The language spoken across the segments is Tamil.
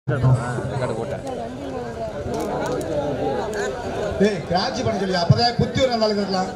டேய் கிராட்சி பண்ண சொல்லி அப்பதான் குத்தி ஒரு நாளைக்கு இருக்கலாம்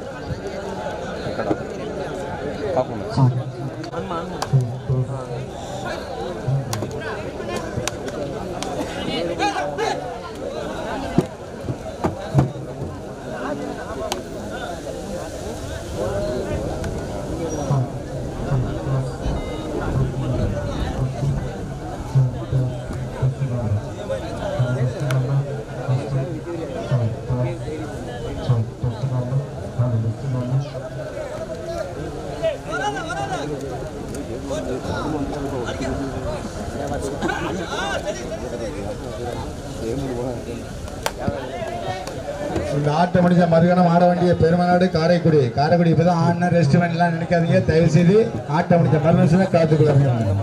இந்த ஆட்டை முடிஞ்ச மறுகணம் ஆட வேண்டிய பெருமநாடு காரைக்குடி காரைக்குடி இப்பதான் ஆடின ரெஸ்டாரண்ட்லாம் நினைக்காதீங்க தயவு செய்து ஆட்டை முடிஞ்ச மறு நிமிஷம் காத்துக்குள்ளாங்க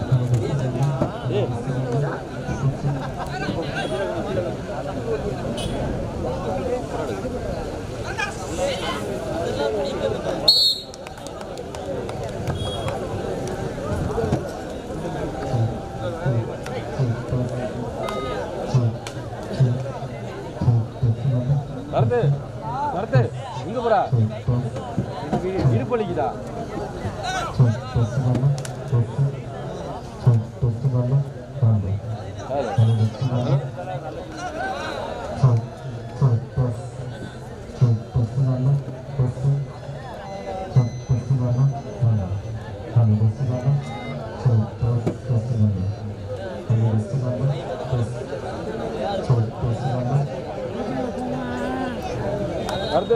வரது வரது இங்க போடா இடுப்பு வலிக்குதா வருது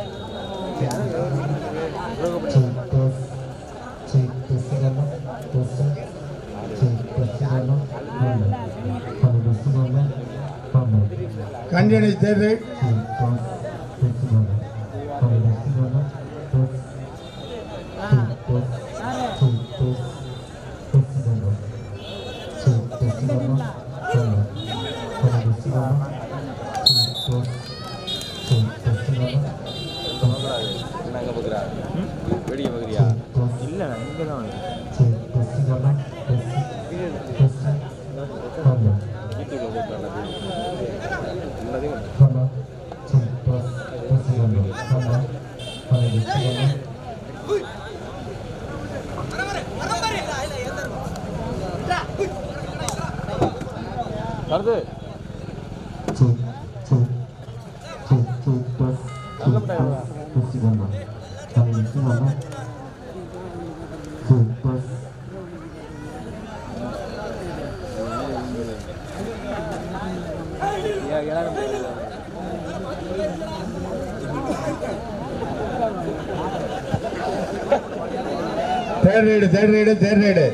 கண்டியனை தேர்வு என்ன அங்க பாக்குறா வெடிக்க பாக்குறியா இல்ல இங்க தான் வீட்டுக்கு போட்டு எல்லாத்தையும் வருது third ride third ride third ride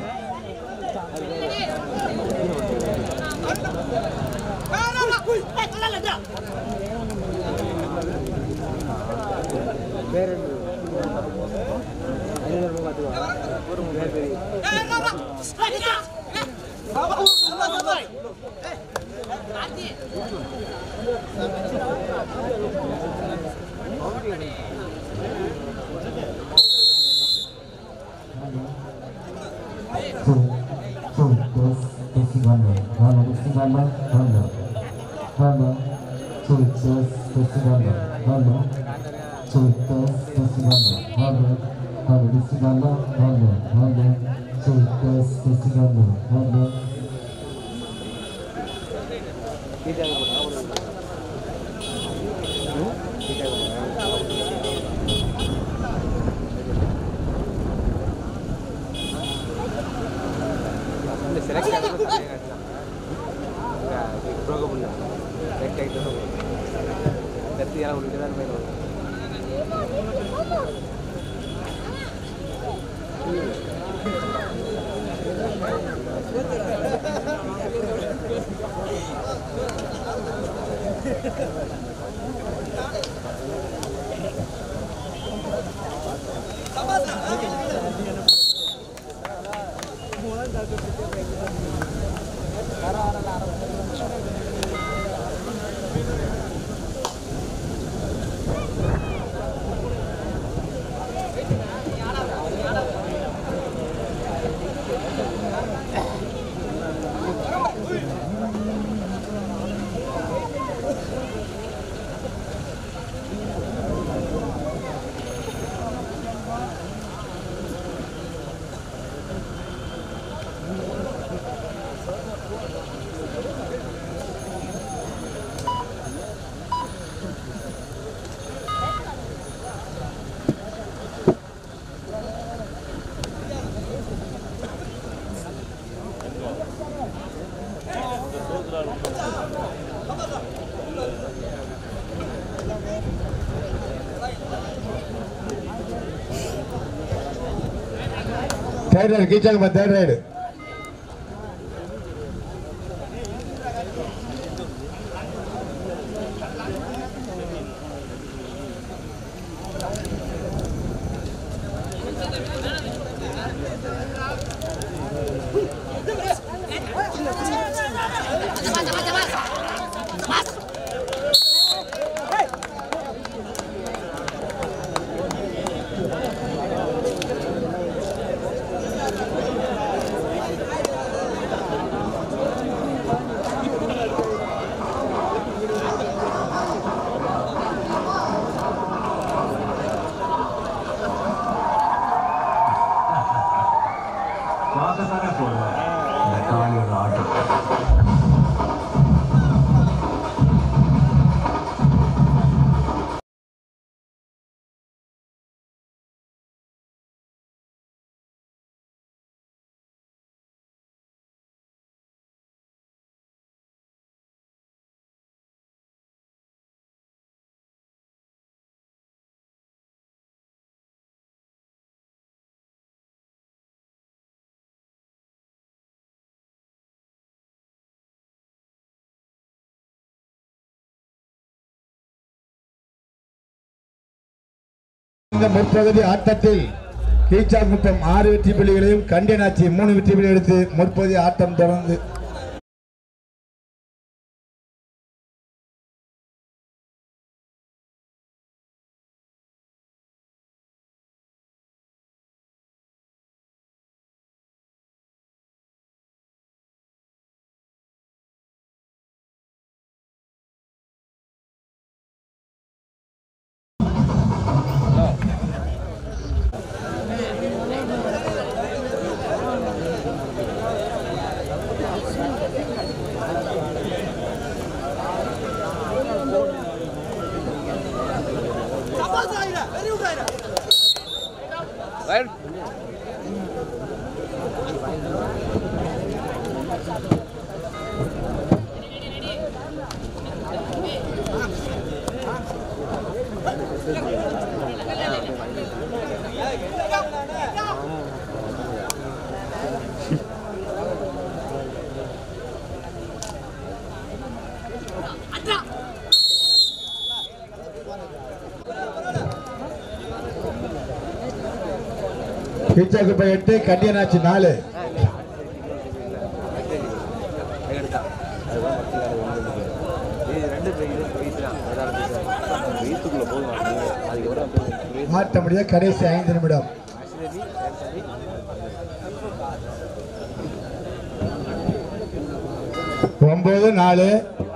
select ஆகுது ப்ரோக பண்ண செலக்ட் ஆகிட்டு கத்தி எல்லாம் விட்டுட்டு தான் போயிடுவாங்க தேர்ட் ரைடு கீச்சாங்க தேர்ட் ரைடு பார்க்கத்தானே போடுவேன் இந்த காளியோட ஆட்டம் இந்த முற்பகுதி ஆட்டத்தில் கீச்சாங்குப்பம் ஆறு வெற்றி புள்ளிகளையும் கண்டியனாச்சி மூணு வெற்றி புள்ளி எடுத்து முற்பகுதி ஆட்டம் தொடர்ந்து ரைட் கீச்சாங்குப்பம் எட்டு கண்டியனாச்சி நாலு எடுத்தா அதுதான் பத்து ஒன்று இது ரெண்டு இது வயசு தான் அதான் வயசுக்குள்ளே போதும் அதுக்கப்புறம் ஆட்ட முடிய கடைசி ஐந்து நிமிடம் ஒன்பது நாலு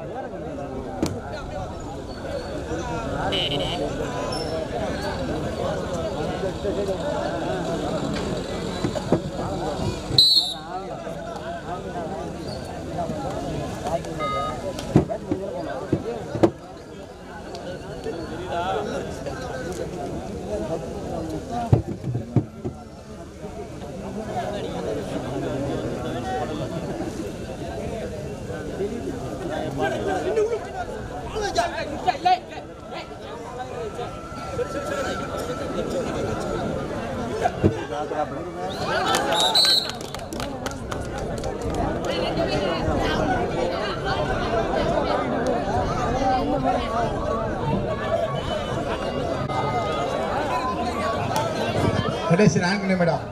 கடைசி நான்கு நிமிடம்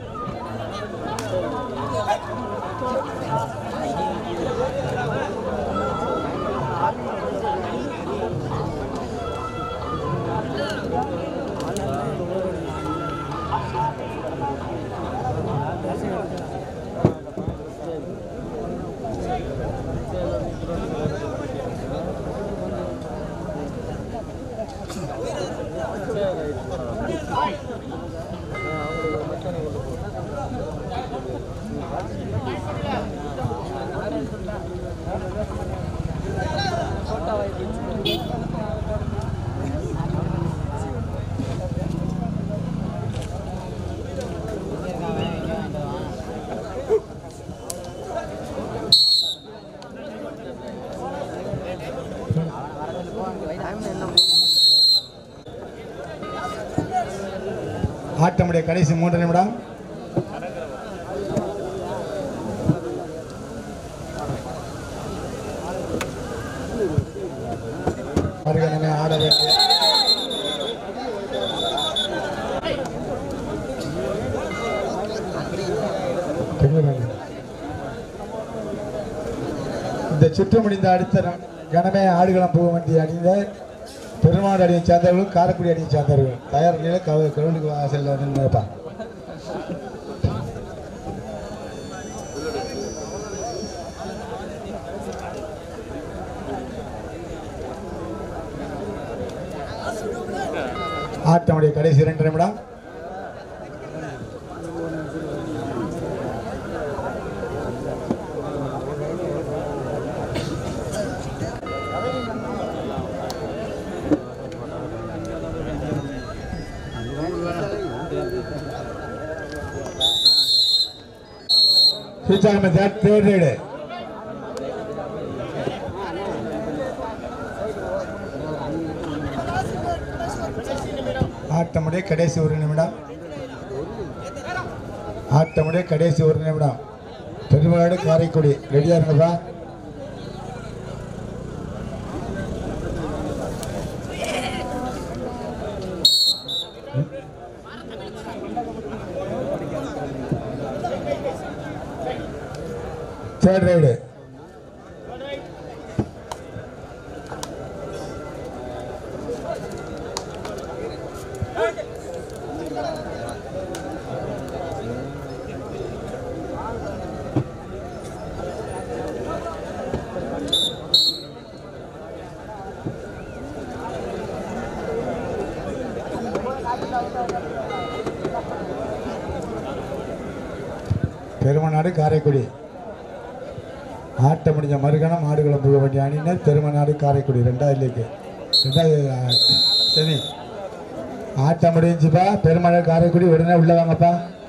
ஆட்டமுடைய கடைசி மூன்று நிமிடம் வாங்க. இந்த சுற்று முடிந்த அடுத்த நா- கணமே ஆடுகளம் போக வேண்டிய அணியினர் பெருமாள் அணியை சேர்ந்தவர்கள் காரைக்குடி அணியை சேர்ந்தவர்கள் தயார் நிலையில் கவு கிரவுண்டுக்கு வாசலில் வந்து நினைப்பான் ஆட்டமுடைய கடைசி இரண்டு நிமிடம் Switch on with that third reader. ஆட்டமுடைய கடைசி ஒரு நிமிடம் ஆட்டமுடைய கடைசி ஒரு நிமிடம் பெருமாடு காரைக்குடி ரெடியா இருங்கப்பா தேர்ட் ரைடு பெருமநாடு காரைக்குடி ஆட்ட முடிஞ்ச மறுகணம் ஆடுகளம் போக வேண்டிய அணியினர் பெருமநாடு காரைக்குடி ரெண்டாவது லீக்கு ரெண்டாவது ஆ, சரி ஆட்டம் முடிஞ்சுப்பா பெருமநாடு காரைக்குடி உடனே உள்ள வாங்கப்பா